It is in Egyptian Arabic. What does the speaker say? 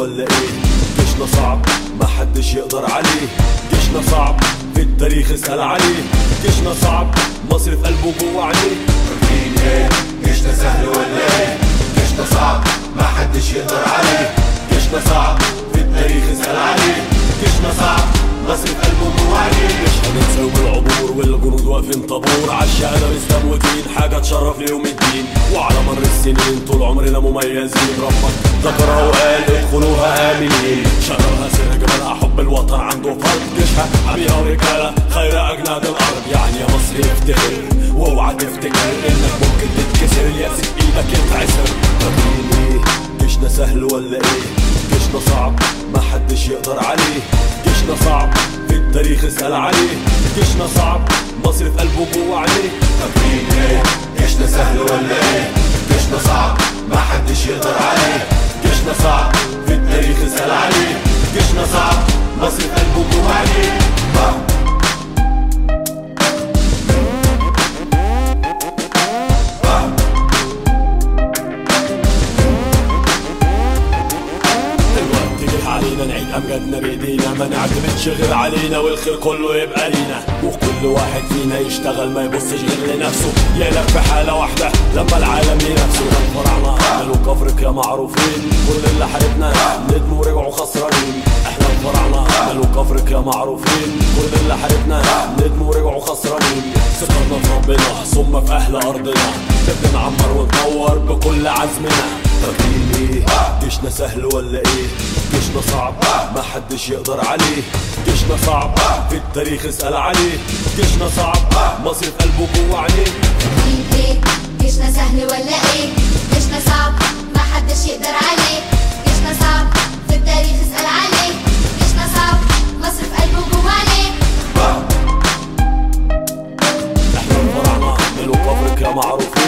ولا ايه جيشنا صعب ما حدش يقدر عليه جيشنا صعب في التاريخ اسأل عليه جيشنا صعب مصر في قلبه جوه عينيه فاكرين ايه جيشنا سهل ولا ايه جيشنا صعب ما حدش يقدر عليه جيشنا صعب في التاريخ اسأل عليه جيشنا صعب مصر في قلبه جوه عينيه مش هننسى يوم العبور والجنود واقفين طابور عالشهادة بإسلام ودين حاجة تشرف ليوم الدين وعلى مر السنين طول عمرنا مميزين ربك ذكرها وقال ادخلوها آمنين شرها سر جمالها حب الوطن عنده فرد جيشها حميها ورجالة خير أجناد الأرض يعني يا مصر افتخر واوعى تفتكر إنك ممكن تتكسر اليأس في إيدك يتعسر فاكرين إيه جيشنا سهل ولا إيه جيشنا صعب ما حدش يقدر عليه جيشنا صعب في التاريخ اسأل عليه جيشنا صعب مصر في قلبه جوه عينيه فاكرين ايه جيشنا سهل ولا ايه جيشنا صعب ما حدش يقدر عليه جيشنا صعب في التاريخ اسأل عليه جيشنا صعب مصر في قلبه جوه عينيه الوقت جه علينا نعيد امجادنا بايدينا ما نعتمدش غير علينا والخير كله يبقى لينا وكل واحد فينا يشتغل ما يبصش غير لنفسه يقلق في حاله واحده لما العالم ينافسه الفراعنه ملوك افريقيا معروفين كل اللي حاربنا ندموا ورجعوا خسرانين احنا الفراعنه ملوك افريقيا معروفين كل اللي حاربنا ندموا ورجعوا خسرانين ثقتنا في ربنا ثم في اهل ارضنا نبدا نعمر ونطور بكل عزمنا فاكرين ايه جيشنا سهل ولا ايه جيشنا صعب ما حدش يقدر عليه جيشنا صعب في التاريخ اسأل عليه جيشنا صعب مصر في قلبه جوه عينيه فاكرين ايه جيشنا سهل ولا ايه جيشنا صعب ما حدش يقدر عليه جيشنا صعب في التاريخ اسأل عليه جيشنا صعب مصر في قلبه جوه عليه احنا الفراعنه ملوك افريقيا معروفين